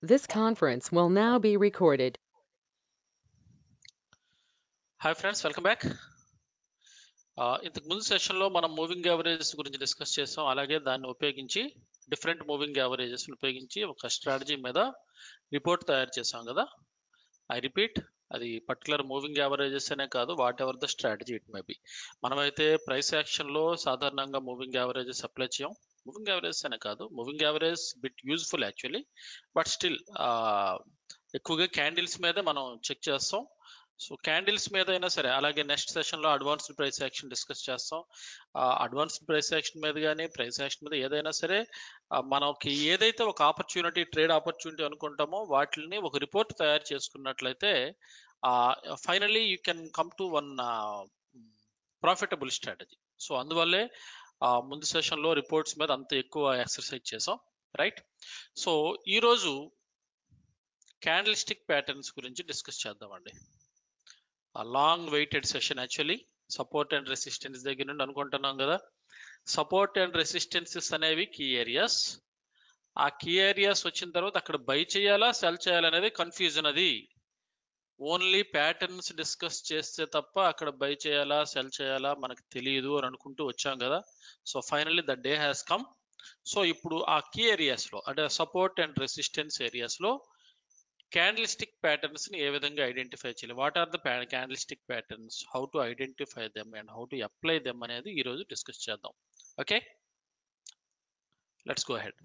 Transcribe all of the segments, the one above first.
This conference will now be recorded. Hi friends welcome back ఇంతకు ముందు సెషన్లో మనం మూవింగ్ యావరేజెస్ గురించి డిస్కస్ చేసాం అలాగే దాన్ని ఉపయోగించి డిఫరెంట్ మూవింగ్ యావరేజెస్ ఉపయోగించి ఒక స్ట్రాటజీ మీద రిపోర్ట్ తయారు చేసాం కదా ఐ రిపీట్ అది పర్టికులర్ మూవింగ్ యావరేజెస్ అనే కాదు whatever the strategy it may be మనమైతే ప్రైస్ యాక్షన్లో సాధారణంగా మూవింగ్ యావరేజెస్ అప్లై చేయం మూవింగ్ యావరేజ్ అనే కాదు moving average bit useful actually but still ఎక్కువగా క్యాండిల్స్ మీద మనం చెక్ చేస్తాం సో క్యాండిల్స్ మీద అయినా సరే అలాగే నెక్స్ట్ సెషన్లో అడ్వాన్స్డ్ ప్రైస్ యాక్షన్ డిస్కస్ చేస్తాం అడ్వాన్స్డ్ ప్రైస్ యాక్షన్ మీద కానీ ప్రైస్ యాక్షన్ మీద ఏదైనా సరే ఆ, మనకి ఏదైతే ఒక ఆపర్చునిటీ ట్రేడ్ ఆపర్చునిటీ అనుకుంటామో వాటిని ఒక రిపోర్ట్ తయారు చేసుకున్నట్లయితే finally you can come to one profitable strategy so అందువల్లే ఆ, ముందు సెషన్లో రిపోర్ట్స్ మీద అంత ఎక్కువ ఎక్సర్సైజ్ చేసాం రైట్ సో ఈరోజు క్యాండిల్ స్టిక్ ప్యాటర్న్స్ గురించి డిస్కస్ చేద్దామండి long weighted session actually support and resistance దగ్గర నుండి అనుకుంటున్నాం కదా సపోర్ట్ అండ్ రెసిస్టెన్సెస్ అనేవి కీ ఏరియాస్ ఆ కీ ఏరియాస్ వచ్చిన తర్వాత అక్కడ బై చేయాలా సెల్ చేయాలనేది కన్ఫ్యూజన్ అది ఓన్లీ ప్యాటర్న్స్ డిస్కస్ చేస్తే తప్ప అక్కడ బై చేయాలా సెల్ చేయాలా మనకు తెలియదు అని అనుకుంటూ వచ్చాం కదా so finally the day has come so ఇప్పుడు ఆ కీ ఏరియాస్లో అంటే సపోర్ట్ అండ్ రెసిస్టెన్స్ ఏరియాస్లో క్యాండిల్ స్టిక్ ప్యాటర్న్స్ ని ఏ విధంగా ఐడెంటిఫై చేయాలి what are the candlestick patterns how to identify them and how to apply them అనేది ఈ రోజు డిస్కస్ చేద్దాం okay let's go ahead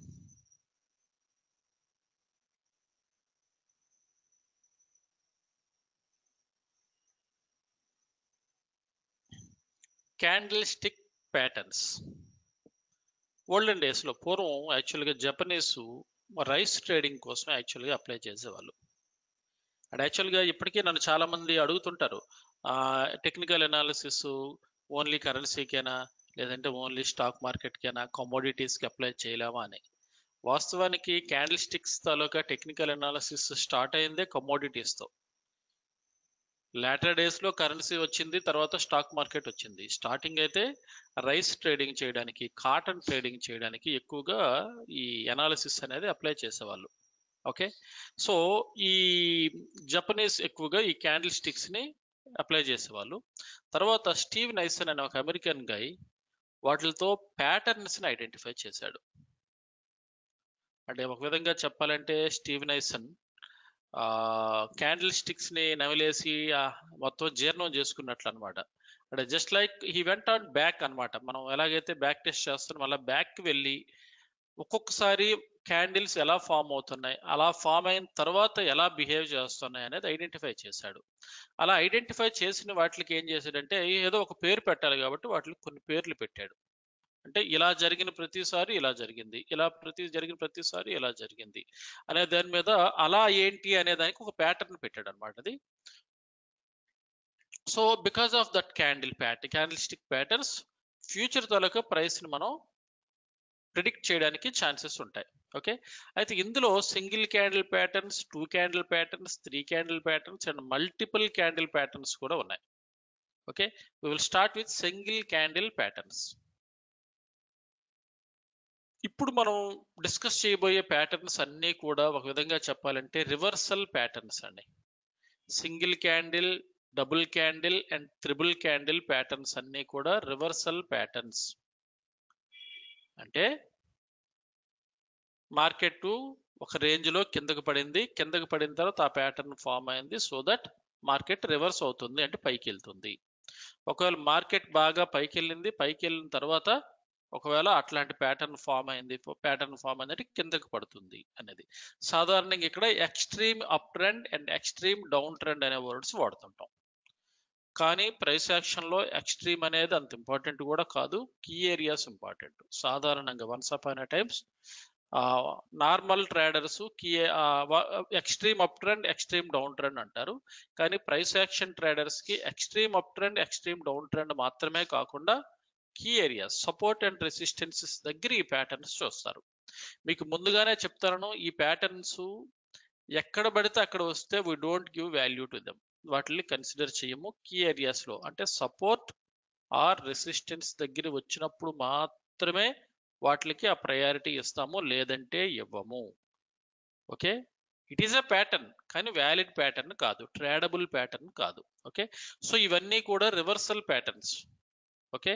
candlestick patterns olden డేస్లో పూర్వం యాక్చువల్గా జపనీస్ రైస్ ట్రేడింగ్ కోసం యాక్చువల్గా అప్లై చేసేవాళ్ళు అండ్ యాక్చువల్గా ఇప్పటికీ నన్ను చాలా మంది అడుగుతుంటారు టెక్నికల్ అనాలిసిస్ ఓన్లీ కరెన్సీకేనా లేదంటే ఓన్లీ స్టాక్ మార్కెట్కేనా కమోడిటీస్కి అప్లై చేయలేమా అని వాస్తవానికి క్యాండిల్ స్టిక్స్ తాలూకా టెక్నికల్ అనాలిసిస్ స్టార్ట్ అయిందే కమోడిటీస్తో లాటర్ డేస్ లో కరెన్సీ వచ్చింది తర్వాత స్టాక్ మార్కెట్ వచ్చింది స్టార్టింగ్ అయితే రైస్ ట్రేడింగ్ చేయడానికి కాటన్ ట్రేడింగ్ చేయడానికి ఎక్కువగా ఈ అనాలిసిస్ అనేది అప్లై చేసేవాళ్ళు ఓకే సో ఈ జపనీస్ ఎక్కువగా ఈ క్యాండిల్ స్టిక్స్ ని అప్లై చేసేవాళ్ళు తర్వాత స్టీవ్ నైసన్ అనే ఒక అమెరికన్ గై వాటితో ప్యాటర్న్స్ ని ఐడెంటిఫై చేశాడు అంటే ఒక విధంగా చెప్పాలంటే స్టీవ్ నైసన్ క్యాండిల్ స్టిక్స్ ని నవిలేసి ఆ, మొత్తం జీర్ణం చేసుకున్నట్లు అనమాట అంటే just like he went on back అన్నమాట మనం ఎలాగైతే బ్యాక్ టెస్ట్ చేస్తున్నాం అలా బ్యాక్ వెళ్ళి ఒక్కొక్కసారి క్యాండిల్స్ ఎలా ఫామ్ అవుతున్నాయి అలా ఫామ్ అయిన తర్వాత ఎలా బిహేవ్ చేస్తున్నాయి అనేది ఐడెంటిఫై చేశాడు అలా ఐడెంటిఫై చేసిన వాటికి ఏం చేశాడంటే ఏదో ఒక పేరు పెట్టాలి కాబట్టి వాటికి కొన్ని పేర్లు పెట్టాడు అంటే ఇలా జరిగిన ప్రతిసారి ఇలా జరిగింది ఇలా ప్రతి జరిగిన ప్రతిసారి ఇలా జరిగింది అనే దాని మీద అలా ఏంటి అనే దానికి ఒక ప్యాటర్న్ పెట్టాడు అనమాట అది so because of that candle pat candlestick patterns future తాలూకా ప్రైస్ ని మనం ప్రిడిక్ట్ చేయడానికి ఛాన్సెస్ ఉంటాయి ఓకే అయితే ఇందులో single candle patterns two candle patterns three candle patterns and multiple candle patterns కూడా ఉన్నాయి okay we will start with single candle patterns ఇప్పుడు మనం డిస్కస్ చేయబోయే ప్యాటర్న్స్ అన్నీ కూడా ఒక విధంగా చెప్పాలంటే రివర్సల్ ప్యాటర్న్స్ అండి single candle double candle and triple candle patterns అన్నీ కూడా రివర్సల్ ప్యాటర్న్స్ అంటే మార్కెట్ ఒక రేంజ్ లో కిందకు పడింది కిందకు పడిన తర్వాత ఆ ప్యాటర్న్ ఫామ్ అయింది సో దట్ మార్కెట్ రివర్స్ అవుతుంది అంటే పైకి వెళ్తుంది ఒకవేళ మార్కెట్ బాగా పైకి వెళ్ళింది పైకి వెళ్ళిన తర్వాత ఒకవేళ అట్లాంటి ప్యాటర్న్ ఫామ్ అయింది ప్యాటర్న్ ఫామ్ అయింది అంటే కిందకు పడుతుంది అనేది సాధారణంగా ఇక్కడ extreme up uptrend and extreme down downtrend అనే వర్డ్స్ వాడుతుంటాం కానీ ప్రైస్ యాక్షన్ లో ఎక్స్ట్రీమ్ అనేది అంత ఇంపార్టెంట్ కూడా కాదు కీ ఏరియాస్ ఇంపార్టెంట్ సాధారణంగా వన్స్ అప్ అయిన times normal traders key extreme up trend extreme down downtrend అంటారు కానీ ప్రైస్ యాక్షన్ ట్రేడర్స్ కి extreme up trend extreme down downtrend మాత్రమే కాకుండా key areas support and resistances దగ్గర ఈ ప్యాటర్న్స్ చూస్తారు మీకు ముందుగానే చెప్తాను ఈ ప్యాటర్న్స్ ఎక్కడ పడితే అక్కడ వస్తే we don't give value to them వాటిని కన్సిడర్ చేయము కీ ఏరియాస్ లో అంటే సపోర్ట్ ఆర్ రెసిస్టెన్స్ దగ్గర వచ్చినప్పుడు మాత్రమే వాటికి ఆ ప్రయారిటీ ఇస్తాము లేదంటే ఇవ్వము okay it is a pattern కానీ వ్యాలిడ్ ప్యాటర్న్ కాదు ట్రేడబుల్ ప్యాటర్న్ కాదు ఓకే సో ఇవన్నీ కూడా రివర్సల్ ప్యాటర్న్స్ ఓకే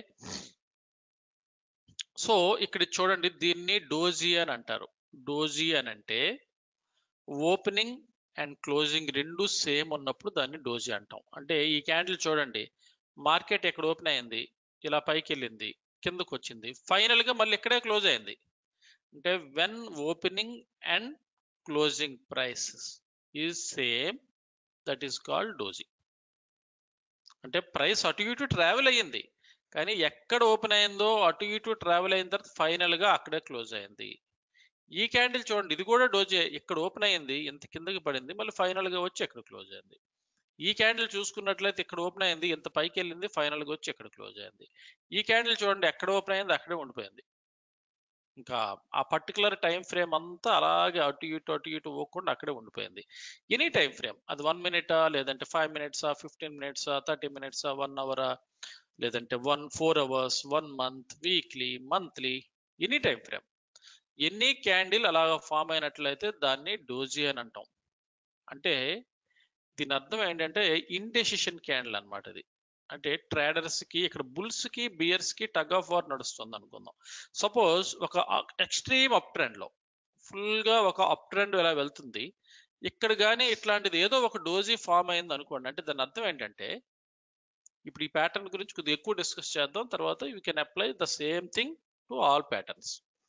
సో ఇక్కడ చూడండి దీన్ని డోజీ అని అంటారు డోజీ అని అంటే ఓపెనింగ్ అండ్ క్లోజింగ్ రెండు సేమ్ ఉన్నప్పుడు దాన్ని డోజీ అంటాం అంటే ఈ క్యాండిల్ చూడండి మార్కెట్ ఎక్కడ ఓపెన్ అయింది ఇలా పైకి వెళ్ళింది కిందకు వచ్చింది ఫైనల్ గా మళ్ళీ ఇక్కడే క్లోజ్ అయింది అంటే when opening and closing prices is same that is called doji అంటే ప్రైస్ అటు ఇటు ట్రావెల్ అయ్యింది కానీ ఎక్కడ ఓపెన్ అయిందో అటు ఇటు ట్రావెల్ అయిన తర్వాత ఫైనల్ గా అక్కడే క్లోజ్ అయింది ఈ క్యాండిల్ చూడండి ఇది కూడా డోజే ఇక్కడ ఓపెన్ అయింది ఇంత కిందకి పడింది మళ్ళీ ఫైనల్ గా వచ్చి ఇక్కడ క్లోజ్ అయింది ఈ క్యాండిల్ చూసుకున్నట్లయితే ఇక్కడ ఓపెన్ అయింది ఇంత పైకి వెళ్ళింది ఫైనల్ గా వచ్చి ఇక్కడ క్లోజ్ అయింది ఈ క్యాండిల్ చూడండి ఎక్కడ ఓపెన్ అయింది అక్కడే ఉండిపోయింది ఇంకా ఆ పర్టికులర్ టైం ఫ్రేమ్ అంతా అలాగే అటు ఇటు అటు ఇటు పోకుండా అక్కడే ఉండిపోయింది ఎనీ టైం ఫ్రేమ్ అది వన్ మినిటా లేదంటే ఫైవ్ మినిట్సా ఫిఫ్టీన్ మినిట్సా థర్టీ మినిట్సా వన్ అవరా లేదంటే one four hours one month weekly monthly any time frame ఎన్ని క్యాండిల్ అలాగ ఫామ్ అయినట్లయితే దాన్ని డోజీ అని అంటాం అంటే దీని అర్థం ఏంటంటే ఇండెసిషన్ క్యాండిల్ అన్నమాట ఇది అంటే ట్రేడర్స్ కి ఇక్కడ బుల్స్ కి బియర్స్ కి టగ్ ఆఫ్ వార్ నడుస్తుంది అనుకుందాం సపోజ్ ఒక ఎక్స్ట్రీమ్ అప్ ట్రెండ్ లో ఫుల్ గా ఒక అప్ ట్రెండ్ ఇలా వెళ్తుంది ఇక్కడ కానీ ఇట్లాంటిది ఏదో ఒక డోజీ ఫామ్ అయింది అనుకోండి అంటే దాని అర్థం ఏంటంటే ఇప్పుడు ఈ ప్యాటర్న్ గురించి కొద్దిగా ఎక్కువ డిస్కస్ చేద్దాం తర్వాత you can apply the same thing to all patterns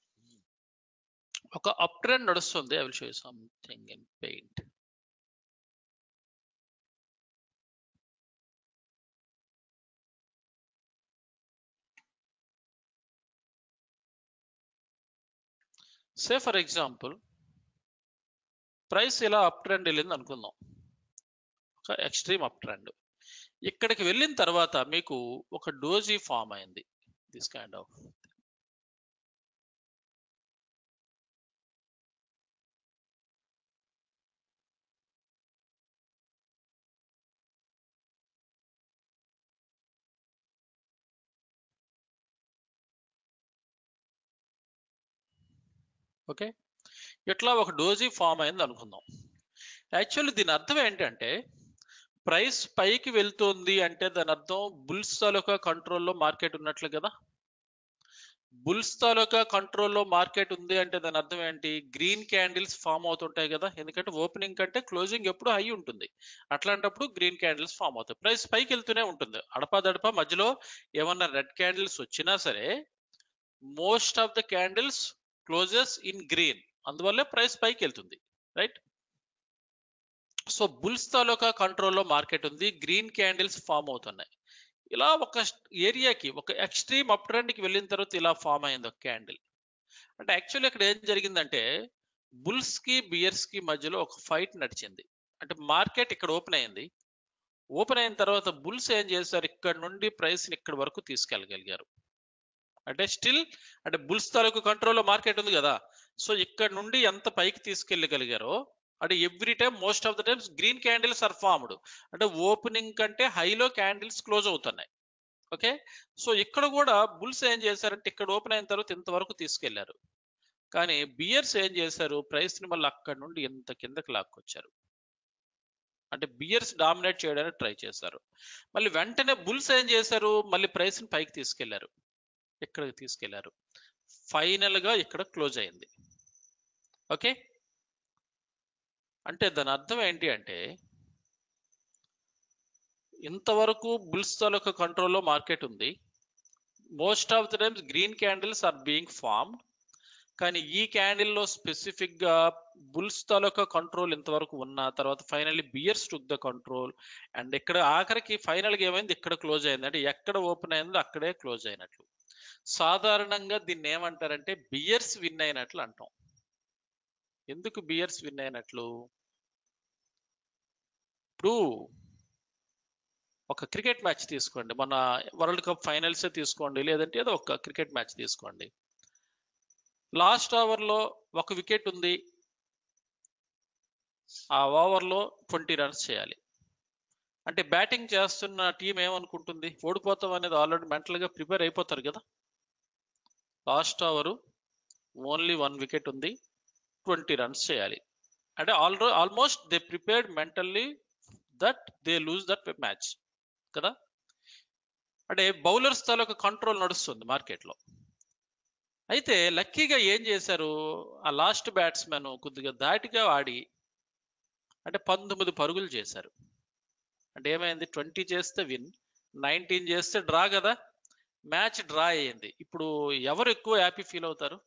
ఒక అప్ ట్రెండ్ నడుస్తుంది I will show something in paint say for example price ఇలా అప్ ట్రెండ్ వెళ్ళింది అనుకుందాం ఒక ఎక్స్ట్రీమ్ అప్ ట్రెండ్ ఇక్కడికి వెళ్ళిన తర్వాత మీకు ఒక డోజీ ఫామ్ అయింది దిస్ కైండ్ ఆఫ్ ఓకే ఇట్లా ఒక డోజీ ఫామ్ అయింది అనుకుందాం యాక్చువల్లీ దీని అర్థం ఏంటంటే ప్రైస్ పైకి వెళ్తుంది అంటే దాని అర్థం బుల్స్ తాలూకా కంట్రోల్లో మార్కెట్ ఉన్నట్లు కదా బుల్స్ తాలూకా కంట్రోల్లో మార్కెట్ ఉంది అంటే దాని అర్థం ఏంటి గ్రీన్ క్యాండిల్స్ ఫామ్ అవుతుంటాయి కదా ఎందుకంటే ఓపెనింగ్ కంటే క్లోజింగ్ ఎప్పుడు హై ఉంటుంది అట్లాంటప్పుడు గ్రీన్ క్యాండిల్స్ ఫామ్ అవుతాయి ప్రైస్ పైకి వెళ్తూనే ఉంటుంది అడపదడప మధ్యలో ఏమన్నా రెడ్ క్యాండిల్స్ వచ్చినా సరే most of the candles closes in green అందువల్లే ప్రైస్ పైకి వెళ్తుంది రైట్ సో బుల్స్ తాలూకా కంట్రోల్లో మార్కెట్ ఉంది గ్రీన్ క్యాండిల్స్ ఫామ్ అవుతున్నాయి ఇలా ఒక ఏరియాకి ఒక ఎక్స్ట్రీమ్ అప్ ట్రెండ్కి వెళ్ళిన తర్వాత ఇలా ఫామ్ అయింది ఒక క్యాండిల్ అంటే యాక్చువల్లీ ఇక్కడ ఏం జరిగిందంటే బుల్స్ కి బియర్స్ కి మధ్యలో ఒక ఫైట్ నడిచింది అంటే మార్కెట్ ఇక్కడ ఓపెన్ అయింది ఓపెన్ అయిన తర్వాత బుల్స్ ఏం చేశారు ఇక్కడ నుండి ప్రైస్ ని ఇక్కడ వరకు తీసుకెళ్ళగలిగారు అంటే స్టిల్ అంటే బుల్స్ తాలూకు కంట్రోల్లో మార్కెట్ ఉంది కదా సో ఇక్కడ నుండి ఎంత పైకి తీసుకెళ్ళగలిగారో అంటే every time most of the times green candles are formed అంటే ఓపెనింగ్ కంటే హైలో క్యాండిల్స్ క్లోజ్ అవుతున్నాయి ఓకే సో ఇక్కడ కూడా బుల్స్ ఏం చేశారంటే ఇక్కడ ఓపెన్ అయిన తర్వాత ఇంతవరకు తీసుకెళ్లారు కానీ బియర్స్ ఏం చేశారు ప్రైస్ ని మళ్ళీ అక్కడ నుండి ఎంత కిందకి లాక్కొచ్చారు అంటే బియర్స్ డామినేట్ చేయడానికి ట్రై చేశారు మళ్ళీ వెంటనే బుల్స్ ఏం చేశారు మళ్ళీ ప్రైస్ ని పైకి తీసుకెళ్లారు ఇక్కడికి తీసుకెళ్లారు ఫైనల్ గా ఇక్కడ క్లోజ్ అయింది ఓకే అంటే దాని అర్థం ఏంటి అంటే ఇంతవరకు బుల్స్ తాలూకా కంట్రోల్లో మార్కెట్ ఉంది most of the times green candles are being formed కానీ ఈ క్యాండిల్లో స్పెసిఫిక్ గా బుల్స్ తాలూకా కంట్రోల్ ఇంతవరకు ఉన్న తర్వాత finally bears took the control and ఇక్కడ ఆఖరికి ఫైనల్ గా ఏమైంది ఇక్కడ క్లోజ్ అయింది అంటే ఎక్కడ ఓపెన్ అయిందో అక్కడే క్లోజ్ అయినట్లు సాధారణంగా దీన్ని ఏమంటారంటే బియర్స్ విన్ అయినట్లు అంటాం ఎందుకు బియర్స్ విన్ అయినట్లు ఇప్పుడు ఒక క్రికెట్ మ్యాచ్ తీసుకోండి మన వరల్డ్ కప్ ఫైనల్స్ తీసుకోండి లేదంటే ఏదో ఒక క్రికెట్ మ్యాచ్ తీసుకోండి లాస్ట్ ఓవర్లో ఒక వికెట్ ఉంది ఆ ఓవర్లో ట్వంటీ రన్స్ చేయాలి అంటే బ్యాటింగ్ చేస్తున్న టీం ఏమనుకుంటుంది ఓడిపోతాం అనేది ఆల్రెడీ మెంటల్గా ప్రిపేర్ అయిపోతారు కదా last over only one wicket ఉంది ట్వంటీ రన్స్ చేయాలి అంటే all almost they prepared mentally that they lose that match కదా అంటే బౌలర్స్ తాలూకా కంట్రోల్ నడుస్తుంది మార్కెట్లో అయితే లక్కీగా ఏం చేశారు ఆ లాస్ట్ బ్యాట్స్మెన్ కొద్దిగా దాటిగా ఆడి అంటే పంతొమ్మిది పరుగులు చేశారు అంటే ఏమైంది ట్వంటీ చేస్తే విన్ నైన్టీన్ చేస్తే డ్రా కదా మ్యాచ్ డ్రా అయ్యింది ఇప్పుడు ఎవరు ఎక్కువ హ్యాపీ ఫీల్ అవుతారు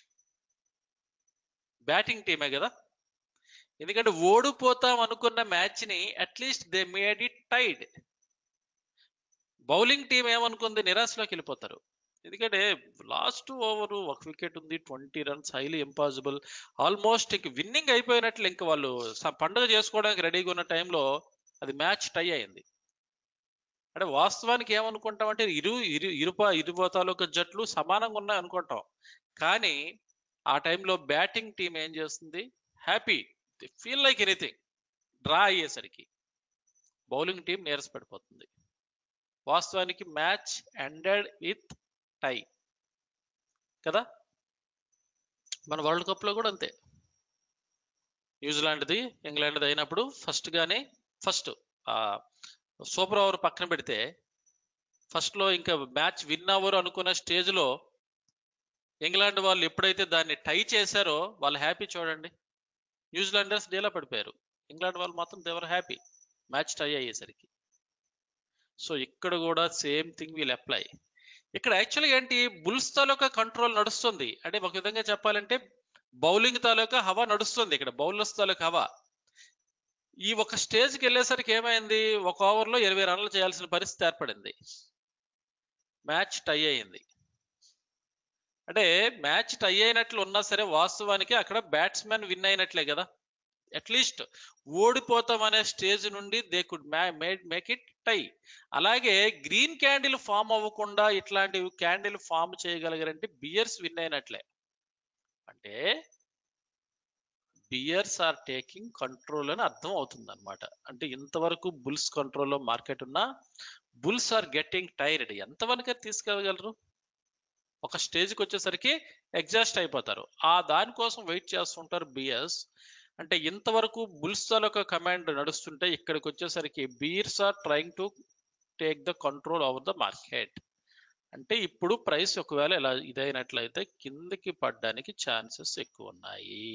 బ్యాటింగ్ టీమే కదా ఎందుకంటే ఓడిపోతాం అనుకున్న మ్యాచ్ని at least they made it tied bowling team ఏమనుకుంది నిరాశలోకి వెళ్ళిపోతారు ఎందుకంటే లాస్ట్ ఓవర్ ఒక వికెట్ ఉంది twenty runs highly impossible almost ఇంక విన్నింగ్ అయిపోయినట్లు ఇంక వాళ్ళు స- పండుగ చేసుకోవడానికి రెడీగా ఉన్న టైంలో అది మ్యాచ్ టై అయింది అంటే వాస్తవానికి ఏమనుకుంటాం ఇరు ఇరు ఇరుప ఇరు తాలూకా జట్లు సమానంగా ఉన్నాయి అనుకుంటాం కానీ ఆ టైంలో బ్యాటింగ్ టీం ఏం చేస్తుంది happy feel like anything draw అయ్యేసరికి బౌలింగ్ టీం నీరస పడిపోతుంది వాస్తవానికి మ్యాచ్ ఎండెడ్ విత్ టై కదా మన వరల్డ్ కప్ లో కూడా అంతే న్యూజిలాండ్ది ఇంగ్లాండ్ది అయినప్పుడు ఫస్ట్ గానే ఫస్ట్ సూపర్ ఓవర్ పక్కన పెడితే ఫస్ట్ లో ఇంకా మ్యాచ్ విన్ అవ్వరు అనుకున్న స్టేజ్ లో ఇంగ్లాండ్ వాళ్ళు ఎప్పుడైతే దాన్ని టై చేశారో వాళ్ళు హ్యాపీ చూడండి న్యూజిలాండర్స్ డేలా పడిపోయారు ఇంగ్లాండ్ వాళ్ళు మాత్రం దేవర్ హ్యాపీ మ్యాచ్ టై అయ్యేసరికి సో ఇక్కడ కూడా సేమ్ థింగ్ విల్ అప్లై ఇక్కడ యాక్చువల్గా ఏంటి బుల్స్ తాలూకా కంట్రోల్ నడుస్తుంది అంటే ఒక విధంగా చెప్పాలంటే బౌలింగ్ తాలూకా హవా నడుస్తుంది ఇక్కడ బౌలర్స్ తాలూకా హవా ఈ ఒక స్టేజ్కి వెళ్ళేసరికి ఏమైంది ఒక ఓవర్లో ఇరవై రన్లు చేయాల్సిన పరిస్థితి ఏర్పడింది మ్యాచ్ టై అయింది అంటే మ్యాచ్ టై అయినట్లు ఉన్నా సరే వాస్తవానికి అక్కడ బ్యాట్స్మెన్ విన్ అయినట్లే కదా అట్లీస్ట్ ఓడిపోతాం అనే స్టేజ్ నుండి they could make it tie అలాగే గ్రీన్ క్యాండిల్ ఫామ్ అవ్వకుండా ఇట్లాంటి క్యాండిల్ ఫామ్ చేయగలిగారంటే బియర్స్ విన్ అయినట్లే అంటే బియర్స్ ఆర్ టేకింగ్ కంట్రోల్ అని అర్థం అవుతుంది అనమాట అంటే ఇంతవరకు బుల్స్ కంట్రోల్లో మార్కెట్ ఉన్నా బుల్స్ ఆర్ గెట్టింగ్ టైర్డ్ ఎంతవరకు తీసుకెళ్ళగలరు ఒక స్టేజ్కి వచ్చేసరికి ఎగ్జాస్ట్ అయిపోతారు ఆ దానికోసం వెయిట్ చేస్తుంటారు బియర్స్ అంటే ఇంతవరకు బుల్స్ తాలూకా కమాండ్ నడుస్తుంటే ఇక్కడికి వచ్చేసరికి bears are trying to take the control over the market అంటే ఇప్పుడు ప్రైస్ ఒకవేళ ఇలా ఇదైనట్లయితే కిందకి పడడానికి ఛాన్సెస్ ఎక్కువ ఉన్నాయి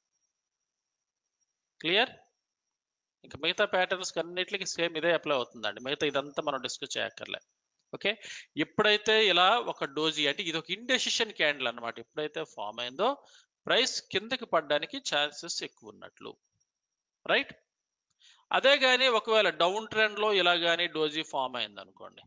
క్లియర్ ఇంకా మిగతా ప్యాటర్న్స్ అన్నిటికి సేమ్ ఇదే అప్లై అవుతుందండి మిగతా ఇదంతా మనం డిస్కస్ చేయక్కర్లే ఓకే ఎప్పుడైతే ఇలా ఒక డోజీ అంటే ఇది ఒక ఇండెసిషన్ క్యాండిల్ అన్నమాట ఎప్పుడైతే ఫామ్ అయిందో ప్రైస్ కిందకి పడడానికి ఛాన్సెస్ ఎక్కువ ఉన్నట్లు రైట్ అదే కానీ ఒకవేళ డౌన్ ట్రెండ్ లో ఇలా కానీ డోజీ ఫామ్ అయింది అనుకోండి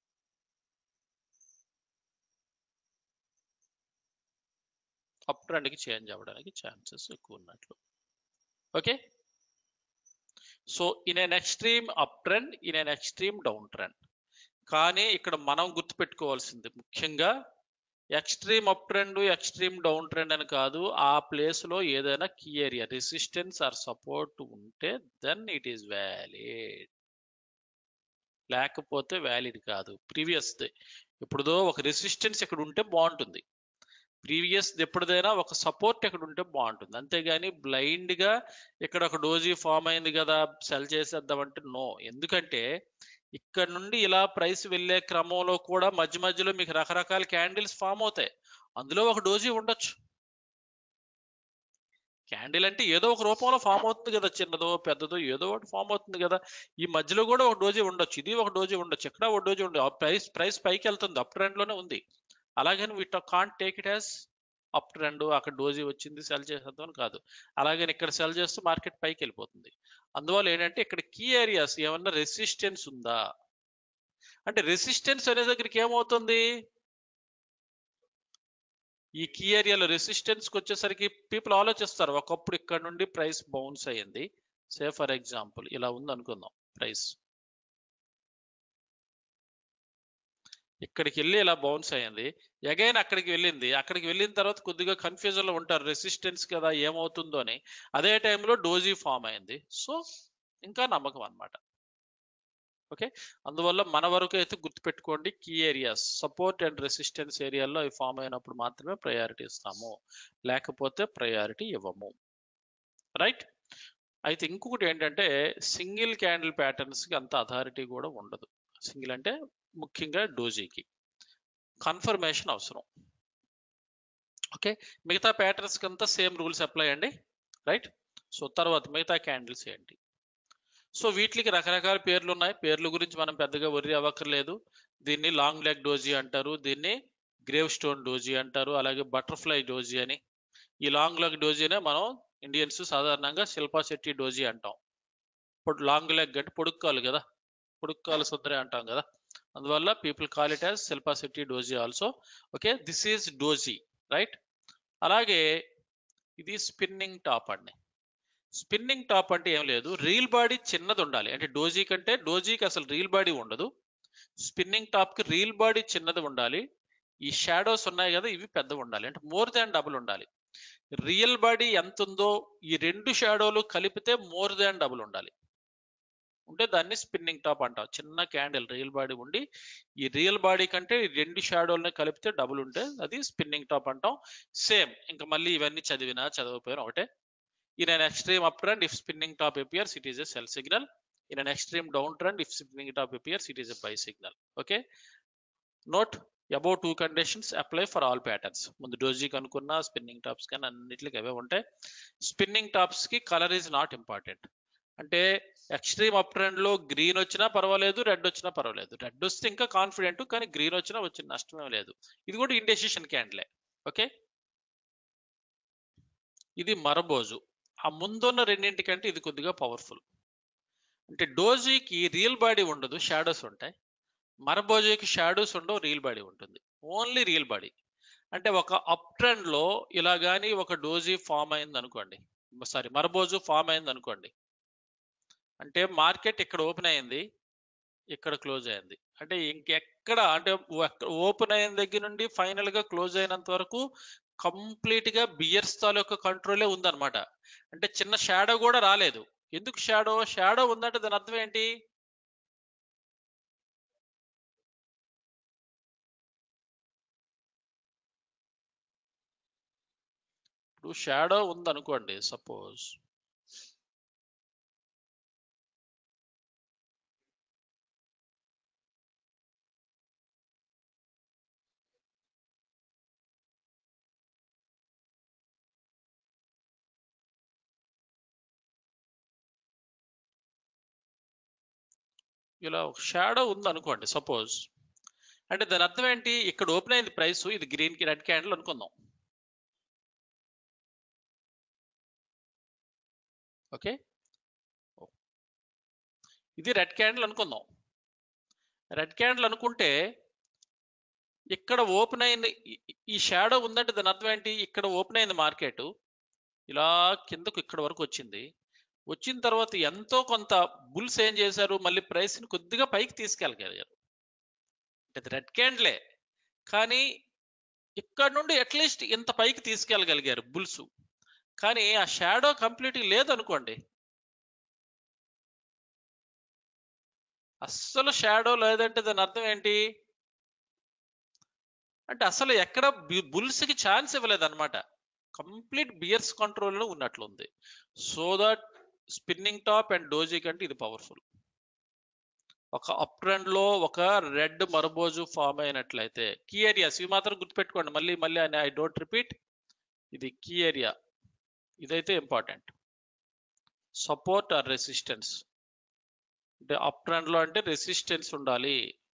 అప్ ట్రెండ్ కి చేంజ్ అవ్వడానికి ఛాన్సెస్ ఎక్కువ ఉన్నట్లు okay so in an extreme up trend in an extreme down trend కానీ ఇక్కడ మనం గుర్తుపెట్టుకోవాల్సింది ముఖ్యంగా extreme up trend extreme down trend అని కాదు ఆ ప్లేస్ లో ఏదైనా key area resistance or support ఉంటే దెన్ ఇట్ ఈస్ వ్యాలిడ్ లేకపోతే వ్యాలిడ్ కాదు ప్రీవియస్ ఎప్పుడుదో ఒక రెసిస్టెన్స్ ఇక్కడ ఉంటే బాగుంటుంది ప్రీవియస్ ఎప్పుడైనా ఒక సపోర్ట్ ఇక్కడ ఉంటే బాగుంటుంది అంతేగాని బ్లైండ్ గా ఇక్కడ ఒక డోజీ ఫామ్ అయింది కదా సెల్ చేసేద్దామంటే నో ఎందుకంటే ఇక్కడ నుండి ఇలా ప్రైస్ వెళ్ళే క్రమంలో కూడా మధ్య మధ్యలో మీకు రకరకాల క్యాండిల్స్ ఫామ్ అవుతాయి అందులో ఒక డోజీ ఉండొచ్చు క్యాండిల్ అంటే ఏదో ఒక రూపంలో ఫామ్ అవుతుంది కదా చిన్నదో పెద్దదో ఏదో ఒకటి ఫామ్ అవుతుంది కదా ఈ మధ్యలో కూడా ఒక డోజీ ఉండొచ్చు ఇది ఒక డోజీ ఉండొచ్చు ఎక్కడ ఒక డోజీ ఉండదు ప్రైస్ ప్రైస్ పైకి వెళ్తుంది అప్ ట్రెండ్ లోనే ఉంది అలాగని we can't take it as up trend అక్కడ డోజీ వచ్చింది సెల్ చేసేద్దాం అని కాదు అలాగని ఇక్కడ సెల్ చేస్తూ మార్కెట్ పైకి వెళ్ళిపోతుంది అందువల్ల ఏంటంటే ఇక్కడ కీ ఏరియాస్ ఏమన్నా రెసిస్టెన్స్ ఉందా అంటే రెసిస్టెన్స్ అనే దగ్గరికి ఏమవుతుంది ఈ కీ ఏరియాలో రెసిస్టెన్స్కి వచ్చేసరికి పీపుల్ ఆలోచిస్తారు ఒకప్పుడు ఇక్కడ నుండి ప్రైస్ బౌన్స్ అయ్యింది సే ఫర్ ఎగ్జాంపుల్ ఇలా ఉంది అనుకుందాం ప్రైస్ ఇక్కడికి వెళ్ళి ఇలా బౌన్స్ అయ్యింది అగైన్ అక్కడికి వెళ్ళింది అక్కడికి వెళ్ళిన తర్వాత కొద్దిగా కన్ఫ్యూజన్ లో ఉంటారు రెసిస్టెన్స్ కదా ఏమవుతుందో అని అదే టైంలో డోజీ ఫామ్ అయింది సో ఇంకా నమ్మకం అన్నమాట ఓకే అందువల్ల మన వరకు అయితే గుర్తుపెట్టుకోండి key areas support and resistance ఏరియాలో అవి ఫామ్ అయినప్పుడు మాత్రమే ప్రయారిటీ ఇస్తాము లేకపోతే ప్రయారిటీ ఇవ్వము రైట్ అయితే ఇంకొకటి ఏంటంటే సింగిల్ క్యాండిల్ ప్యాటర్న్స్కి అంత అథారిటీ కూడా ఉండదు సింగిల్ అంటే ముఖ్యంగా డోజీకి కన్ఫర్మేషన్ అవసరం ఓకే మిగతా ప్యాటర్న్స్కి అంతా సేమ్ రూల్స్ అప్లై అండి రైట్ సో తర్వాత మిగతా క్యాండిల్స్ ఏంటి సో వీటికి రకరకాల పేర్లు ఉన్నాయి పేర్ల గురించి మనం పెద్దగా వర్రీ అవ్వక్కర్లేదు దీన్ని లాంగ్ లెగ్ డోజీ అంటారు దీన్ని గ్రేవ్ స్టోన్ డోజీ అంటారు అలాగే బటర్ఫ్లై డోజీ అని ఈ లాంగ్ లెగ్ డోజీనే మనం ఇండియన్స్ సాధారణంగా శిల్పా శెట్టి డోజీ అంటాం ఇప్పుడు లాంగ్ లెగ్ అంటే పొడుక్కాలు కదా పొడుక్కాలు సుందరి అంటాం కదా అందువల్ల people call it as Shilpa Shetty doji also okay this is doji right అలాగే ఇది స్పిన్నింగ్ టాప్ అండి స్పిన్నింగ్ టాప్ అంటే ఏం లేదు రీల్ బాడీ చిన్నది ఉండాలి అంటే డోజీ కంటే డోజీకి అసలు రీల్ బాడీ ఉండదు స్పిన్నింగ్ టాప్ కి రీల్ బాడీ చిన్నది ఉండాలి ఈ షాడోస్ ఉన్నాయి కదా ఇవి పెద్దవి ఉండాలి అంటే మోర్ దాన్ డబుల్ ఉండాలి రియల్ బాడీ ఎంత ఉందో ఈ రెండు షాడోలు కలిపితే మోర్ దాన్ డబుల్ ఉండాలి ఉంటే దాన్ని స్పిన్నింగ్ టాప్ అంటాం చిన్న క్యాండిల్ రియల్ బాడీ ఉండి ఈ రియల్ బాడీ కంటే ఈ రెండు షాడోల్ని కలిపితే డబుల్ ఉంటే అది స్పిన్నింగ్ టాప్ అంటాం సేమ్ ఇంకా మళ్ళీ ఇవన్నీ చదివినా చదవకపోయినా ఒకటే in an extreme uptrend if spinning top appears it is a sell signal in an extreme downtrend if spinning top appears it is a buy signal okay note above two conditions apply for all patterns ముందు doji కనుక్కున్నా spinning tops కానీ అన్నిటికి అవే ఉంటాయి spinning tops కి colour is not important అంటే extreme up trend లో green వచ్చినా పర్వాలేదు రెడ్ వచ్చినా పర్వాలేదు రెడ్ వస్తే ఇంకా కాన్ఫిడెంట్ కానీ గ్రీన్ వచ్చినా వచ్చిన నష్టమే లేదు ఇది కూడా ఇండెసిషన్ క్యాండిలే ఓకే ఇది మరబోజు ఆ ముందున్న రెండింటికంటే ఇది కొద్దిగా పవర్ఫుల్ అంటే డోజీకి రియల్ బాడీ ఉండదు షాడోస్ ఉంటాయి మరబోజీకి షాడోస్ ఉండవు రియల్ బాడీ ఉంటుంది ఓన్లీ రియల్ బాడీ అంటే ఒక అప్ ట్రెండ్ లో ఇలా కానీ ఒక డోజీ ఫామ్ అయింది అనుకోండి సారీ మరబోజు ఫామ్ అయింది అనుకోండి అంటే మార్కెట్ ఇక్కడ ఓపెన్ అయింది ఇక్కడ క్లోజ్ అయింది అంటే ఇంకెక్కడ అంటే ఓపెన్ అయిన దగ్గర నుండి ఫైనల్ గా క్లోజ్ అయినంత వరకు కంప్లీట్ గా బియర్స్ తాలూకా కంట్రోలే ఉందన్నమాట అంటే చిన్న షాడో కూడా రాలేదు ఎందుకు షాడో షాడో ఉందంటే దాని అర్థం ఏంటి ఇప్పుడు షాడో ఉందనుకోండి సపోజ్ ఇలా ఒక షాడో ఉంది అనుకోండి సపోజ్ అంటే దాని అర్థం ఏంటి ఇక్కడ ఓపెన్ అయింది ప్రైస్ ఇది గ్రీన్ కి రెడ్ క్యాండిల్ అనుకుందాం ఓకే ఇది రెడ్ క్యాండిల్ అనుకుందాం రెడ్ క్యాండిల్ అనుకుంటే ఇక్కడ ఓపెన్ అయింది ఈ షాడో ఉందంటే దాని అర్థం ఏంటి ఇక్కడ ఓపెన్ అయింది మార్కెట్ ఇలా కిందకు ఇక్కడ వరకు వచ్చింది వచ్చిన తర్వాత ఎంతో కొంత బుల్స్ ఏం చేశారు మళ్ళీ ప్రైస్ని కొద్దిగా పైకి తీసుకెళ్ళగలిగారు అంటే రెడ్ క్యాండ్లే కానీ ఇక్కడ నుండి అట్లీస్ట్ ఇంత పైకి తీసుకెళ్ళగలిగారు బుల్స్ కానీ ఆ షాడో కంప్లీట్గా లేదనుకోండి అస్సలు షాడో లేదంటే దాని అర్థం ఏంటి అంటే అసలు ఎక్కడ బుల్స్కి ఛాన్స్ ఇవ్వలేదు అనమాట కంప్లీట్ బియర్స్ కంట్రోల్లో ఉన్నట్లుంది so that spinning top and doji కంటే ఇది పవర్ఫుల్ ఒక అప్ ట్రెండ్ లో ఒక రెడ్ మరబోజు ఫామ్ అయినట్లయితే కీ ఏరియాస్ ఇవి మాత్రం గుర్తుపెట్టుకోండి మళ్ళీ మళ్ళీ అని ఐ డోంట్ రిపీట్ ఇది కీ ఏరియా ఇదైతే ఇంపార్టెంట్ సపోర్ట్ ఆర్ రెసిస్టెన్స్ అంటే అప్ ట్రెండ్ లో అంటే రెసిస్టెన్స్ ఉండాలి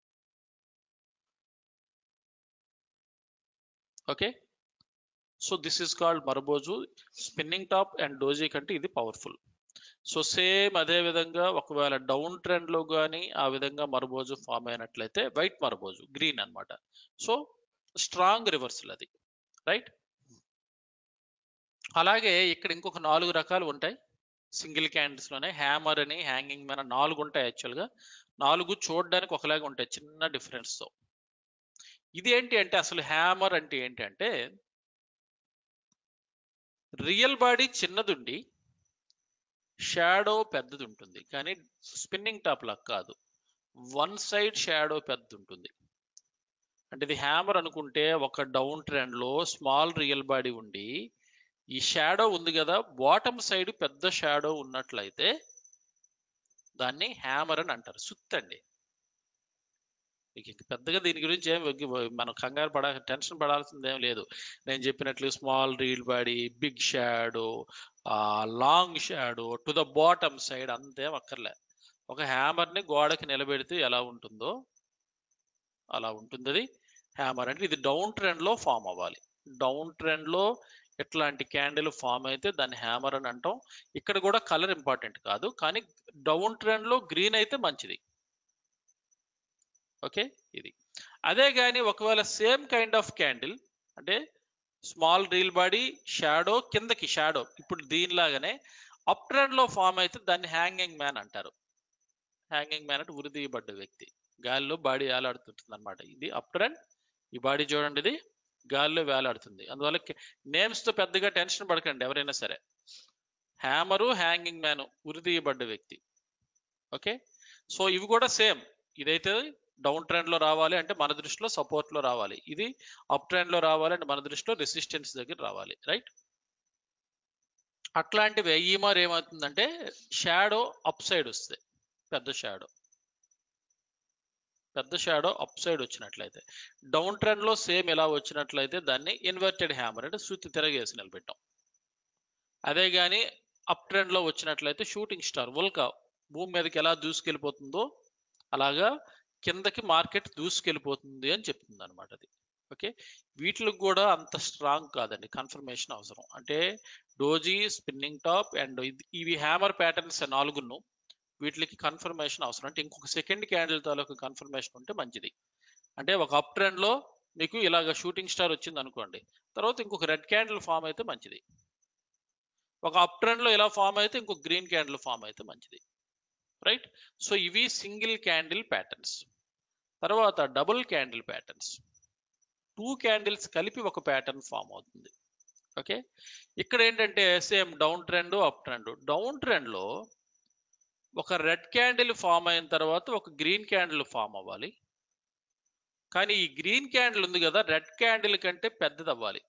okay so this is called marubozu spinning top and doji కంటే ఇది పవర్ఫుల్ సో సేమ్ అదే విధంగా ఒకవేళ డౌన్ ట్రెండ్ లో కానీ ఆ విధంగా మరబోజు ఫామ్ అయినట్లయితే వైట్ మరబోజు గ్రీన్ అన్నమాట సో స్ట్రాంగ్ రివర్సల్ అది రైట్ అలాగే ఇక్కడ ఇంకొక నాలుగు రకాలు ఉంటాయి సింగిల్ క్యాండిల్స్ లోనే హ్యామర్ అని హ్యాంగింగ్ మన నాలుగు ఉంటాయి యాక్చువల్గా నాలుగు చూడడానికి ఒకలాగా ఉంటాయి చిన్న డిఫరెన్స్ తో ఇది ఏంటి అంటే అసలు హ్యామర్ అంటే ఏంటి అంటే రియల్ బాడీ చిన్నదుండి షాడో పెద్దది ఉంటుంది కానీ స్పిన్నింగ్ టాప్ లాగా కాదు వన్ సైడ్ షాడో పెద్ద ఉంటుంది అంటే ఇది హ్యామర్ అనుకుంటే ఒక డౌన్ ట్రెండ్ లో స్మాల్ రియల్ బాడీ ఉండి ఈ షాడో ఉంది కదా బాటమ్ సైడ్ పెద్ద షాడో ఉన్నట్లయితే దాన్ని హ్యామర్ అని అంటారు సుత్తండి మీకు ఇంక పెద్దగా దీని గురించి ఏం వగ్గి- మనం కంగారు పడ టెన్షన్ పడాల్సింది ఏం లేదు నేను చెప్పినట్లు small real body big shadow long shadow to the bottom side అంతేం అక్కర్లే ఒక హ్యామర్ ని గోడకి నిలబెడితే ఎలా ఉంటుందో అలా ఉంటుంది అది హ్యామర్ అంటే ఇది డౌన్ ట్రెండ్ లో ఫామ్ అవ్వాలి డౌన్ ట్రెండ్ లో ఎట్లాంటి క్యాండిల్ ఫామ్ అయితే దాన్ని హ్యామర్ అని అంటాం ఇక్కడ కూడా కలర్ ఇంపార్టెంట్ కాదు కానీ డౌన్ ట్రెండ్ లో గ్రీన్ అయితే మంచిది ఓకే ఇది అదే కానీ ఒకవేళ సేమ్ కైండ్ ఆఫ్ క్యాండిల్ అంటే స్మాల్ రీల్ బాడీ షాడో కిందకి షాడో ఇప్పుడు దీనిలాగానే అప్ ట్రెండ్ లో ఫామ్ అయితే దాన్ని హ్యాంగింగ్ మ్యాన్ అంటారు హ్యాంగింగ్ మ్యాన్ అంటే ఉరిదీయబడ్డ వ్యక్తి గాలిలో బాడీ వేలాడుతుంటుంది అనమాట ఇది అప్ ట్రెండ్ ఈ బాడీ చూడండి ఇది గాలిలో వేలాడుతుంది అందువల్ల నేమ్స్ తో పెద్దగా టెన్షన్ పడకండి ఎవరైనా సరే హ్యామరు హ్యాంగింగ్ మ్యాన్ ఉరిదీయబడ్డ వ్యక్తి ఓకే సో ఇవి కూడా సేమ్ ఇదైతే డౌన్ ట్రెండ్ లో రావాలి అంటే మన దృష్టిలో సపోర్ట్ లో రావాలి ఇది అప్ ట్రెండ్ లో రావాలి అంటే మన దృష్టిలో రెసిస్టెన్స్ దగ్గర రావాలి రైట్ అట్లాంటివి ఈమార్ ఏమవుతుందంటే షాడో అప్ సైడ్ వస్తుంది పెద్ద షాడో పెద్ద షాడో అప్ సైడ్ వచ్చినట్లయితే డౌన్ ట్రెండ్ లో సేమ్ ఇలా వచ్చినట్లయితే దాన్ని ఇన్వర్టెడ్ హ్యామర్ అంటే శృతి తిరగేసి నిలబెట్టాం అదే కానీ అప్ ట్రెండ్ లో వచ్చినట్లయితే షూటింగ్ స్టార్ ఉల్కా భూమి మీదకి ఎలా దూసుకెళ్ళిపోతుందో అలాగా కిందకి మార్కెట్ దూసుకెళ్ళిపోతుంది అని చెప్తుంది అనమాట అది ఓకే వీటికి కూడా అంత స్ట్రాంగ్ కాదండి కన్ఫర్మేషన్ అవసరం అంటే డోజీ స్పిన్నింగ్ టాప్ అండ్ ఇవి హ్యామర్ ప్యాటర్న్స్ నాలుగును వీటికి కన్ఫర్మేషన్ అవసరం అంటే ఇంకొక సెకండ్ క్యాండిల్ తాలూకు కన్ఫర్మేషన్ ఉంటే మంచిది అంటే ఒక అప్ ట్రెండ్ లో మీకు ఇలాగ షూటింగ్ స్టార్ వచ్చింది అనుకోండి తర్వాత ఇంకొక రెడ్ క్యాండిల్ ఫామ్ అయితే మంచిది ఒక అప్ ట్రెండ్ లో ఇలా ఫామ్ అయితే ఇంకొక గ్రీన్ క్యాండిల్ ఫామ్ అయితే మంచిది రైట్ సో ఇవి సింగిల్ క్యాండిల్ ప్యాటర్న్స్ తర్వాత double candle patterns two candles కలిపి ఒక ప్యాటర్న్ ఫామ్ అవుతుంది ఓకే ఇక్కడ ఏంటంటే same down trend up trend down trend లో ఒక రెడ్ క్యాండిల్ ఫామ్ అయిన తర్వాత ఒక గ్రీన్ క్యాండిల్ ఫామ్ అవ్వాలి కానీ ఈ గ్రీన్ క్యాండిల్ ఉంది కదా రెడ్ క్యాండిల్ కంటే పెద్దది అవ్వాలి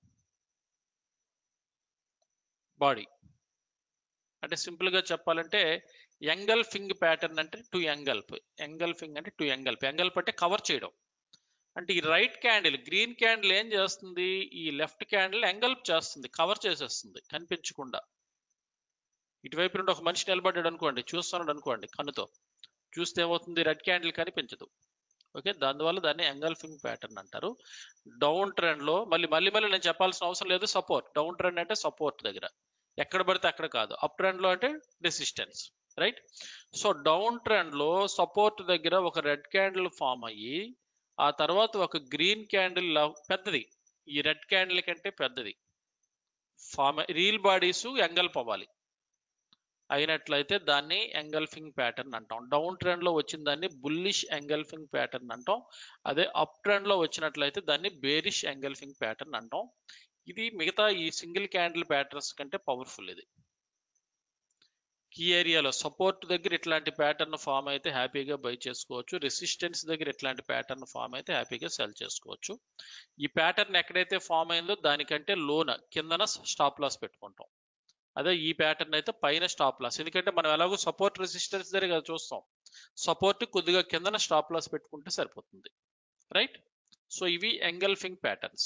బాడీ అంటే సింపుల్ గా చెప్పాలంటే ఎంగల్ఫింగ్ ప్యాటర్న్ అంటే టు ఎంగల్ప్ ఎంగల్ఫింగ్ అంటే టు ఎంగల్ప్ ఎంగల్ప్ అంటే కవర్ చేయడం అంటే ఈ రైట్ క్యాండిల్ గ్రీన్ క్యాండిల్ ఏం చేస్తుంది ఈ లెఫ్ట్ క్యాండిల్ ఎంగల్ప్ చేస్తుంది కవర్ చేసేస్తుంది కనిపించకుండా ఇటువైపు నుండి ఒక మనిషి నిలబడ్డాడు అనుకోండి చూస్తున్నాడు అనుకోండి కన్నుతో చూస్తే ఏమవుతుంది రెడ్ క్యాండిల్ కనిపించదు ఓకే దానివల్ల దాన్ని ఎంగల్ఫింగ్ ప్యాటర్న్ అంటారు డౌన్ ట్రెండ్ లో మళ్ళీ మళ్ళీ మళ్ళీ నేను చెప్పాల్సిన అవసరం లేదు సపోర్ట్ డౌన్ ట్రెండ్ అంటే సపోర్ట్ దగ్గర ఎక్కడ పడితే అక్కడ కాదు అప్ ట్రెండ్ లో అంటే resistance right so down trend లో సపోర్ట్ దగ్గర ఒక రెడ్ క్యాండిల్ ఫామ్ అయ్యి ఆ తర్వాత ఒక గ్రీన్ క్యాండిల్ పెద్దది ఈ రెడ్ క్యాండిల్ కంటే పెద్దది ఫామ్ రీల్ బాడీస్ ఎంగల్ప్ అవ్వాలి అయినట్లయితే దాన్ని ఎంగల్ఫింగ్ ప్యాటర్న్ అంటాం డౌన్ ట్రెండ్ లో వచ్చిన దాన్ని బుల్లిష్ ఎంగల్ఫింగ్ ప్యాటర్న్ అంటాం అదే అప్ ట్రెండ్ లో వచ్చినట్లయితే దాన్ని బేరిష్ ఎంగల్ఫింగ్ ప్యాటర్న్ అంటాం ఇది మిగతా ఈ సింగిల్ క్యాండిల్ ప్యాటర్న్స్ కంటే పవర్ఫుల్ ఇది కీ ఏరియాలో సపోర్ట్ దగ్గర ఇట్లాంటి ప్యాటర్న్ ఫామ్ అయితే హ్యాపీగా బై చేసుకోవచ్చు రెసిస్టెన్స్ దగ్గర ఇట్లాంటి ప్యాటర్న్ ఫామ్ అయితే హ్యాపీగా సెల్ చేసుకోవచ్చు ఈ ప్యాటర్న్ ఎక్కడైతే ఫామ్ అయిందో దానికంటే లోన కిందన స్టాప్ లాస్ పెట్టుకుంటాం అదే ఈ ప్యాటర్న్ అయితే పైన స్టాప్ లాస్ ఎందుకంటే మనం ఎలాగో సపోర్ట్ రెసిస్టెన్స్ దగ్గర కదా చూస్తాం సపోర్ట్ కొద్దిగా కిందన స్టాప్ లాస్ పెట్టుకుంటే సరిపోతుంది రైట్ సో ఇవి ఎంగల్ఫింగ్ ప్యాటర్న్స్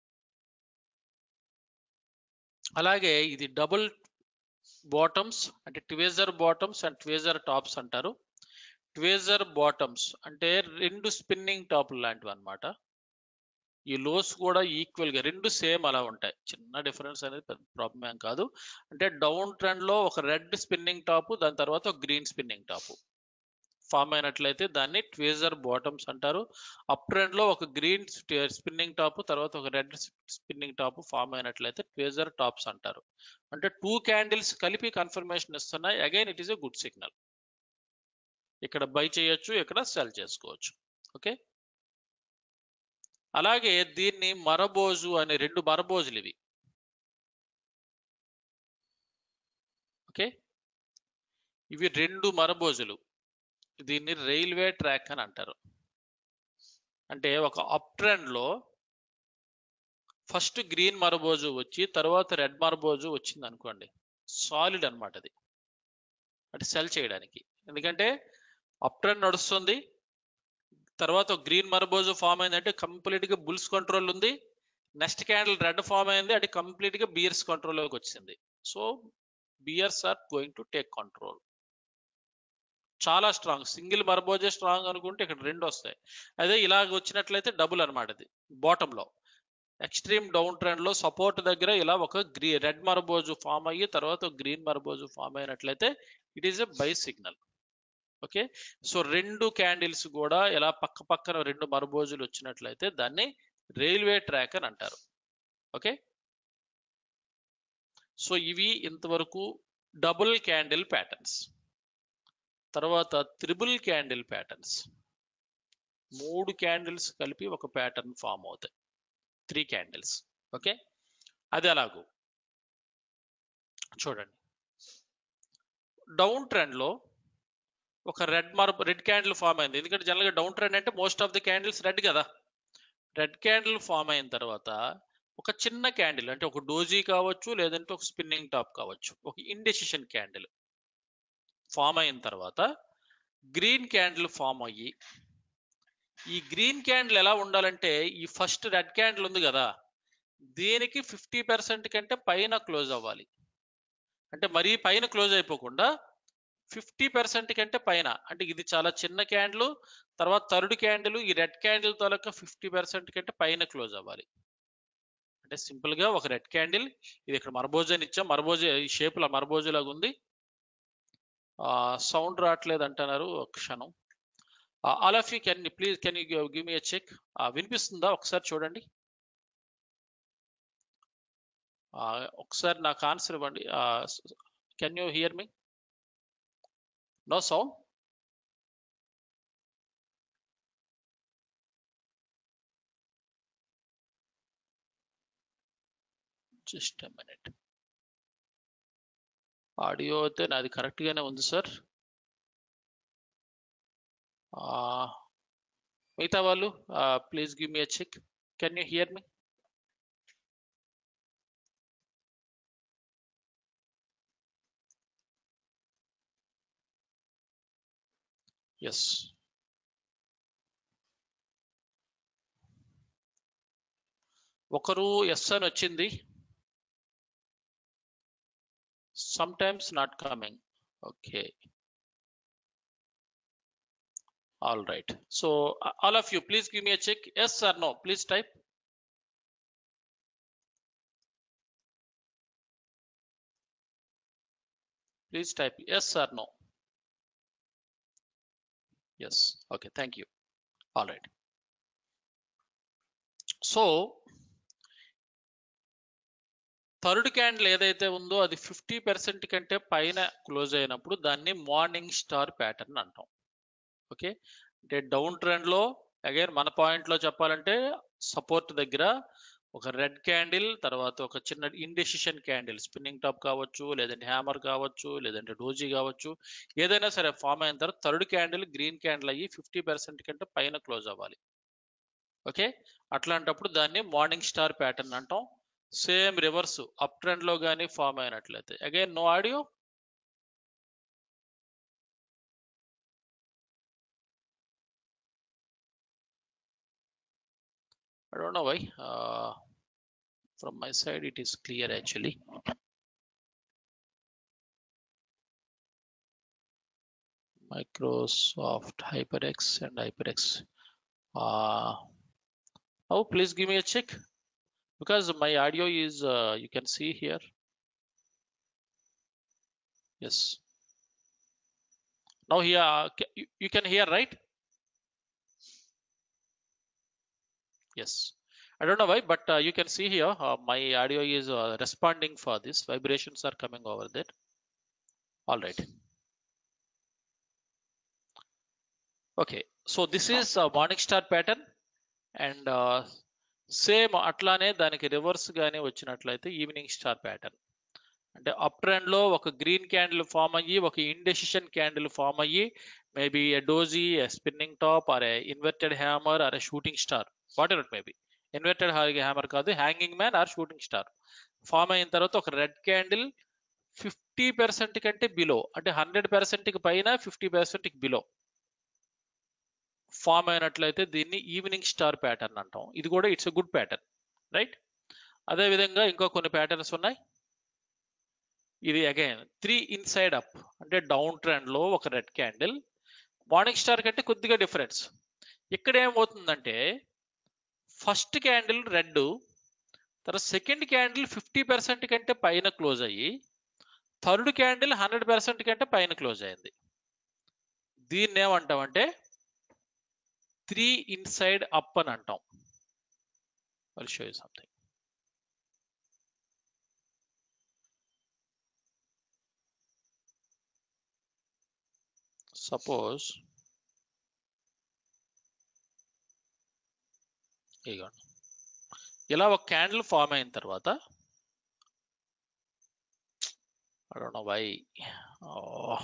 అలాగే ఇది డబుల్ బాటమ్స్ అంటే tweezer bottoms and tweezer tops అంటారు ట్వేజర్ బాటమ్స్ అంటే రెండు స్పిన్నింగ్ టాప్ లాంటివి అనమాట ఈ లోస్ కూడా ఈక్వల్ గా రెండు సేమ్ అలా ఉంటాయి చిన్న డిఫరెన్స్ అనేది పెద్ద ప్రాబ్లం ఏం కాదు అంటే డౌన్ ట్రెండ్ లో ఒక రెడ్ స్పిన్నింగ్ టాప్ దాని తర్వాత ఒక గ్రీన్ స్పిన్నింగ్ టాప్ ఫామ్ అయినట్లయితే దాన్ని ట్వేజర్ బాటమ్స్ అంటారు అప్ ట్రెండ్ లో ఒక గ్రీన్ స్పిన్నింగ్ టాప్ తర్వాత ఒక రెడ్ స్పిన్నింగ్ టాప్ ఫామ్ అయినట్లయితే ట్వేజర్ టాప్స్ అంటారు అంటే టూ క్యాండిల్స్ కలిపి కన్ఫర్మేషన్ ఇస్తున్నాయి again it is a good signal ఇక్కడ బై చేయొచ్చు ఇక్కడ సెల్ చేసుకోవచ్చు ఓకే అలాగే దీన్ని మరబోజు అనే రెండు మరబోజులు ఇవి ఓకే ఇవి రెండు మరబోజులు దీన్ని రైల్వే ట్రాక్ అని అంటారు అంటే ఒక అప్ ట్రెండ్ లో ఫస్ట్ గ్రీన్ మరబోజు వచ్చి తర్వాత రెడ్ మరబోజు వచ్చింది అనుకోండి సాలిడ్ అన్నమాట అది అంటే సెల్ చేయడానికి ఎందుకంటే అప్ ట్రెండ్ నడుస్తుంది తర్వాత గ్రీన్ మరబోజు ఫామ్ అయిందంటే కంప్లీట్ గా బుల్స్ కంట్రోల్ ఉంది నెక్స్ట్ క్యాండిల్ రెడ్ ఫామ్ అయింది అది కంప్లీట్ గా బియర్స్ కంట్రోల్లోకి వచ్చింది so bears are going to take control చాలా స్ట్రాంగ్ సింగిల్ మరబోజే స్ట్రాంగ్ అనుకుంటే ఇక్కడ రెండు వస్తాయి అదే ఇలాగ వచ్చినట్లయితే డబుల్ అనమాట అది బాటమ్ లో ఎక్స్ట్రీమ్ డౌన్ ట్రెండ్ లో సపోర్ట్ దగ్గర ఇలా ఒక గ్రీ రెడ్ మరబోజు ఫామ్ అయ్యి తర్వాత గ్రీన్ మరబోజు ఫామ్ అయినట్లయితే it is a buy signal okay so రెండు క్యాండిల్స్ కూడా ఇలా పక్క పక్కన రెండు మరబోజులు వచ్చినట్లయితే దాన్ని రైల్వే ట్రాక్ అని అంటారు ఓకే సో ఇవి ఇంతవరకు డబుల్ క్యాండిల్ ప్యాటర్న్స్ తర్వాత త్రిబుల్ క్యాండిల్ ప్యాటర్న్స్ మూడు క్యాండిల్స్ కలిపి ఒక ప్యాటర్న్ ఫామ్ అవుతాయి త్రీ క్యాండిల్స్ ఓకే అది అలాగూ చూడండి డౌన్ ట్రెండ్ లో ఒక రెడ్ మర్ రెడ్ క్యాండిల్ ఫామ్ అయింది ఎందుకంటే జనరల్గా డౌన్ ట్రెండ్ అంటే most of the candles red కదా రెడ్ క్యాండిల్ ఫామ్ అయిన తర్వాత ఒక చిన్న క్యాండిల్ అంటే ఒక డోజీ కావచ్చు లేదంటే ఒక స్పిన్నింగ్ టాప్ కావచ్చు ఒక ఇండెసిషన్ క్యాండిల్ ఫామ్ అయిన తర్వాత గ్రీన్ క్యాండిల్ ఫామ్ అయ్యి ఈ గ్రీన్ క్యాండిల్ ఎలా ఉండాలంటే ఈ ఫస్ట్ రెడ్ క్యాండిల్ ఉంది కదా దీనికి ఫిఫ్టీ పర్సెంట్ కంటే పైన క్లోజ్ అవ్వాలి అంటే మరీ పైన క్లోజ్ అయిపోకుండా ఫిఫ్టీ పర్సెంట్ కంటే పైన అంటే ఇది చాలా చిన్న క్యాండిల్ తర్వాత థర్డ్ క్యాండిల్ ఈ రెడ్ క్యాండిల్ తోలక ఫిఫ్టీ పర్సెంట్ కంటే పైన క్లోజ్ అవ్వాలి అంటే సింపుల్ గా ఒక రెడ్ క్యాండిల్ ఇది ఇక్కడ మరబోజు అని ఇచ్చాం మరబోజు ఈ షేప్ లా మరబోజు లాగా ఉంది సౌండ్ రావట్లేదు అంటున్నారు ఒక క్షణం all of you can please can you give me check వినిపిస్తుందా ఒకసారి చూడండి ఒకసారి నాకు ఆన్సర్ ఇవ్వండి can you hear me no sound just minute audio అయితే నాది కరెక్ట్ గానే ఉంది సార్ మిగతా వాళ్ళు please give me uh check can you hear me yes ఒకరు ఎస్ అని వచ్చింది some times not coming okay all right so uh, all of you please give me a check yes or no please type please type yes or no yes okay thank you all right so third candle ఏదైతే ఉందో అది fifty percent కంటే పైన close అయినప్పుడు దాన్ని morning star pattern అంటాం okay అంటే down trend లో అగైన్ మన పాయింట్ లో చెప్పాలంటే సపోర్ట్ దగ్గర ఒక రెడ్ క్యాండిల్ తర్వాత ఒక చిన్న ఇండెసిషన్ క్యాండిల్ స్పిన్నింగ్ టాప్ కావచ్చు లేదంటే హ్యామర్ కావచ్చు లేదంటే డోజీ కావచ్చు ఏదైనా సరే ఫామ్ అయిన తర్వాత థర్డ్ క్యాండిల్ గ్రీన్ క్యాండిల్ అయ్యి ఫిఫ్టీ పర్సెంట్ కంటే పైన క్లోజ్ అవ్వాలి ఓకే అట్లాంటప్పుడు దాన్ని మార్నింగ్ స్టార్ ప్యాటర్న్ అంటాం సేమ్ రివర్స్ అప్ ట్రెండ్ లో కానీ ఫామ్ అయినట్లయితే again no audio I don't know why. Uh, from my side, it is clear actually. Microsoft HyperX and HyperX. Uh, oh, please give me a check because my audio is, uh, you can see here. Yes. Now here, uh, ca- you, you can hear, right? Yes. I don't know why, but uh, you can see here uh, my audio is uh, responding for this. Vibrations are coming over there. All right. Okay. So this is a morning star pattern and uh, same అట్లానే దానికి reverse గానే వచ్చినట్లయితే evening star pattern అంటే up trend లో ఒక green candle form అయ్యి ఒక indecision candle form అయ్యి maybe a doji a spinning top or a inverted hammer or a shooting star whatever it maybe inverted hammer కాదు hanging man or shooting star form అయిన తర్వాత ఒక red candle fifty percent కంటే below అంటే hundred పర్సెంట్కి పైన fifty పర్సెంట్కి below form అయినట్లయితే దీన్ని ఈవినింగ్ స్టార్ ప్యాటర్న్ అంటాం ఇది కూడా it's a good pattern right అదే విధంగా ఇంకా కొన్ని ప్యాటర్న్స్ ఉన్నాయి ఇది అగైన్ త్రీ ఇన్సైడ్ అప్ అంటే డౌన్ ట్రెండ్ లో ఒక రెడ్ క్యాండిల్ మార్నింగ్ స్టార్ కంటే కొద్దిగా డిఫరెన్స్ ఇక్కడ ఏమవుతుందంటే ఫస్ట్ క్యాండిల్ రెడ్ తర్వాత సెకండ్ క్యాండిల్ ఫిఫ్టీ పర్సెంట్ కంటే పైన క్లోజ్ అయ్యి థర్డ్ క్యాండిల్ హండ్రెడ్ పర్సెంట్ కంటే పైన క్లోజ్ అయింది దీన్ని ఏమంటామంటే త్రీ ఇన్సైడ్ అప్ అని అంటాం will show you something suppose ఇదిగోండి ఇలా ఒక క్యాండిల్ ఫామ్ అయిన తర్వాత I don't know why. Oh.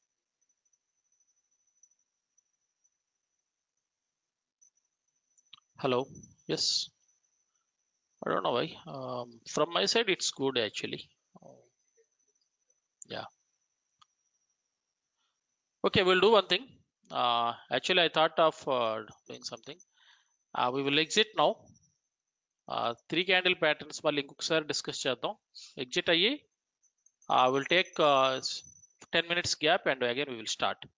Hello. Yes. I don't know why. Um, from my side, it's good actually. Oh. Yeah. Okay, we'll do one thing. Uh, actually, I thought of uh, doing something. Uh, we will exit now. Three candle patterns మళ్ళీ ఇంకొకసారి discuss చేద్దాం exit అయ్యి uh, we'll take uh, 10 minutes gap and again we will start